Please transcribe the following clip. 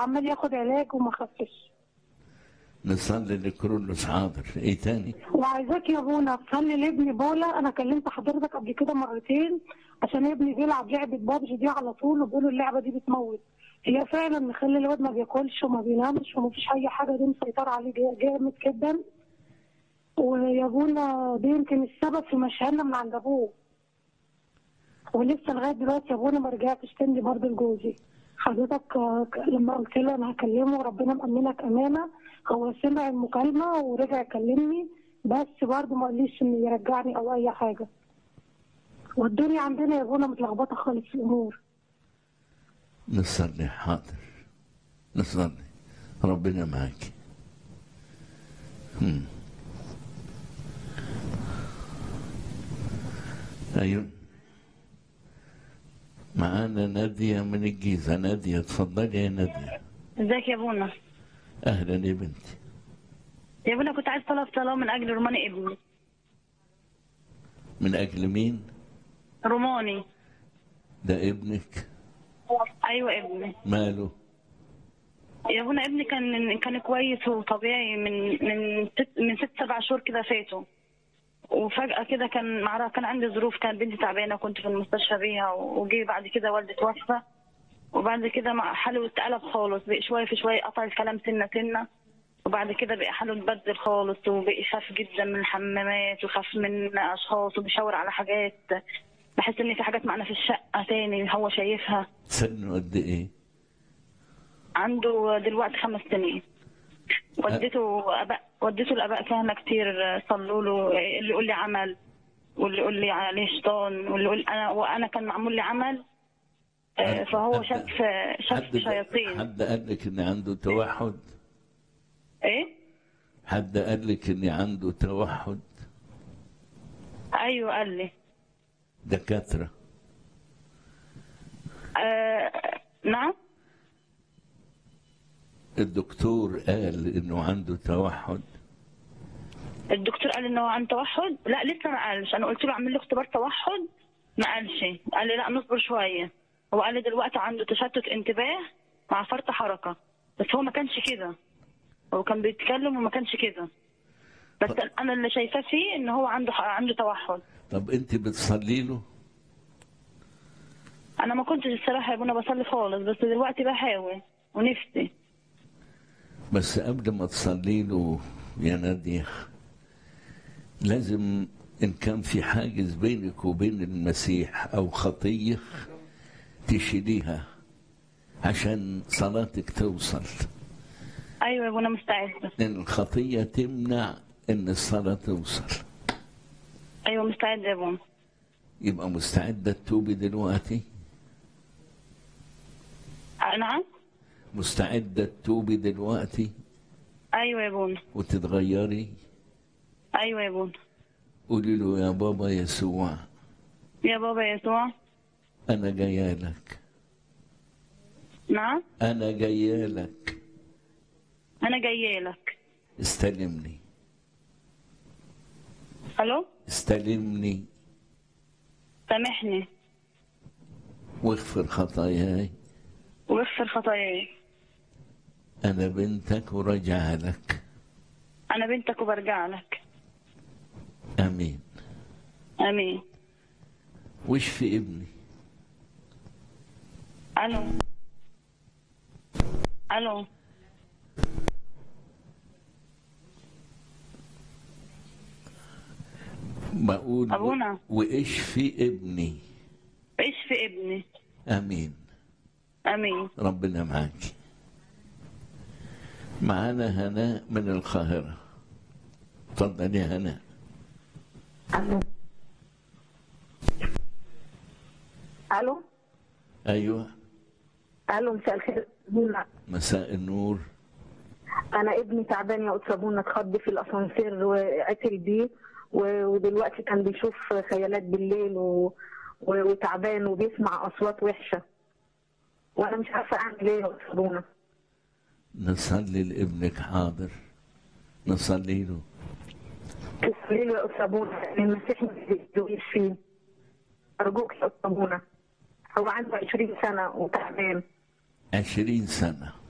وعمال ياخد علاج وما خفش نصلي لكرولوس حاضر ايه تاني وعايزاك يا ابونا تصلي لابني بولا انا كلمت حضرتك قبل كده مرتين عشان ابني بيلعب لعبه بابجي دي على طول وبيقولوا اللعبه دي بتموت هي فعلا مخلي الواد ما بياكلش وما بينامش ومفيش اي حاجه دي مسيطره عليه جا- جامد جدا ويا ابونا دي يمكن السبب في مشهدنا من عند ابوه ولسه لغايه دلوقتي يا ابونا ما رجعتش تاني برضه لجوزي حضرتك آه، ك- لما قلت له انا هكلمه وربنا مأمنك امانه هو سمع المكالمه ورجع يكلمني بس برضه ما قاليش انه يرجعني او اي حاجه والدنيا عندنا يا ابونا متلخبطه خالص في الامور نصلي حاضر نصلي ربنا معك هم. ايوه معانا نادية من الجيزة نادية اتفضلي يا نادية ازيك يا بونا اهلا يا بنتي يا بونا كنت عايز طلب صلاة من أجل روماني ابني من اجل مين روماني ده ابنك أيوة ابني ماله يا بونا ابني كان كان كويس وطبيعي من من ست من ست سبع شهور كده فاتوا وفجأة كده كان معرفة كان عندي ظروف كان بنتي تعبانة وكنت في المستشفى بيها وجي بعد كده والدي توفى وبعد كده مع حاله اتقلب خالص بقى شوية في شوية قطع الكلام سنة سنة وبعد كده بقى حاله اتبدل خالص وبقى يخاف جدا من الحمامات ويخاف من أشخاص وبيشاور على حاجات بحس إن في حاجات معنا في الشقة تاني هو شايفها سنه قد ايه عنده دلوقتي خمس سنين وديته اباء وديته لاباء كهنه كتير صلوا له اللي يقول لي عمل واللي يقول لي عليه شيطان واللي يقول انا وانا كان معمول لي عمل آه، حد- فهو حد- شاف شاف حد شياطين حد قال لك ان عنده توحد ايه حد قال لك ان عنده توحد ايوه قال لي دكاترة آه نعم الدكتور قال انه عنده توحد الدكتور قال ان هو عنده توحد لا لسه ما قالش انا قلت له اعمل له اختبار توحد ما قالش قال لي لا نصبر شويه هو قال لي دلوقتي عنده تشتت انتباه مع فرط حركه بس هو ما كانش كده هو كان بيتكلم وما كانش كده بس طب- انا اللي شايفاه فيه ان هو عنده عنده توحد طب انت بتصلي له انا ما كنتش الصراحه يا ابونا بصلي خالص بس دلوقتي بحاول ونفسي بس قبل ما تصلي له يا نادية لازم إن كان في حاجز بينك وبين المسيح أو خطية تشيليها عشان صلاتك توصل ايوه يا ابونا مستعده لأن الخطية تمنع إن الصلاة توصل ايوه مستعده يا ابونا يبقى مستعدة تتوبي دلوقتي آه، نعم مستعدة تتوبي دلوقتي ايوه يا ابونا وتتغيري ايوه يا ابونا قولي له يا بابا يسوع يا بابا يسوع أنا جاية لك نعم أنا جاية لك انا جايه لك استلمني الو استلمني سامحني واغفر خطاياي واغفر خطاياي أنا بنتك وراجع لك انا بنتك وبرجع لك آمين امين وش في ابني الو الو بقول أبونا. وإيش في ابني ايش في ابني آمين امين ربنا معاك معانا هناء من القاهرة اتفضل يا هناء الو الو أيوة الو مساء الخير بونا. مساء النور انا ابني تعبان يا استاذ بونا اتخض في الاسانسير وعتل بيه و- ودلوقتي كان بيشوف خيالات بالليل و... و- وتعبان وبيسمع اصوات وحشه وانا مش عارفه اعمل ايه يا استاذ بونا نصلي لابنك حاضر نصلي له تصلي له يا استاذ بونا ان المسيح يدويش فيه ارجوك يا استاذ بونا هو عنده 20 سنه وتعبان عشرين سنة